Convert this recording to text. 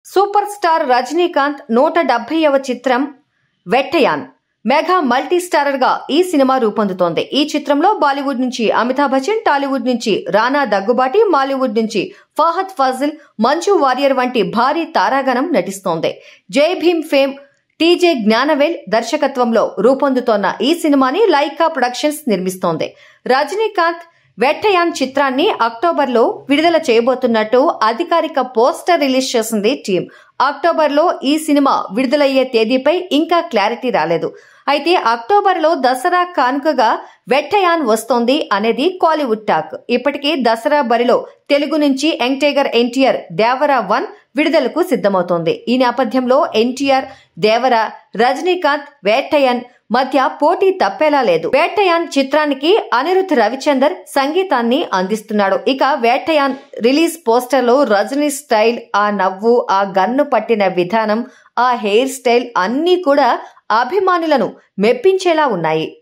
super star Rajinikanth నూట డెబ్బైవ చిత్రం వెట్టయాన్ mega multi starrer గా ఈ సినిమా రూపొందుతోంది ఈ చిత్రంలో బాలీవుడ్ నుంచి అమితాబ్ బచ్చన్ టాలీవుడ్ నుంచి రానా దగ్గుబాటి మాలీవుడ్ నుంచి ఫహద్ ఫాజిల్ మంచు వారియర్ వంటి భారీ తారాగణం నటిస్తోంది జై భీమ్ ఫేమ్ టీజే జ్ఞానవేల్ దర్శకత్వంలో రూపొందుతోన్న ఈ సినిమాని లైకా ప్రొడక్షన్స్ నిర్మిస్తోంది రజనీకాంత్ వెట్టయాన్ చిత్రాన్ని అక్టోబర్లో విడుదల చేయబోతున్నట్టు అధికారిక పోస్టర్ రిలీజ్ చేసింది టీం అక్టోబర్లో ఈ సినిమా విడుదలయ్యే తేదీపై ఇంకా క్లారిటీ రాలేదు అయితే అక్టోబర్లో దసరా కానుకగా వెట్టయాన్ వస్తోంది అనేది కాలీవుడ్ టాక్ ఇప్పటికీ దసరా బరిలో తెలుగు నుంచి young tiger NTR Devara one విడుదలకు సిద్ధమవుతోంది ఈ నేపథ్యంలో ఎన్టీఆర్ దేవర రజనీకాంత్ వేట్టయన్ మధ్య పోటీ తప్పేలా లేదు వేట్టయాన్ చిత్రానికి అనిరుద్ రవిచందర్ సంగీతాన్ని అందిస్తున్నాడు ఇక వేట్టయాన్ రిలీజ్ పోస్టర్ లో రజనీ స్టైల్ ఆ నవ్వు ఆ గన్ను పట్టిన విధానం ఆ హెయిర్ స్టైల్ అన్నీ కూడా అభిమానులను మెప్పించేలా ఉన్నాయి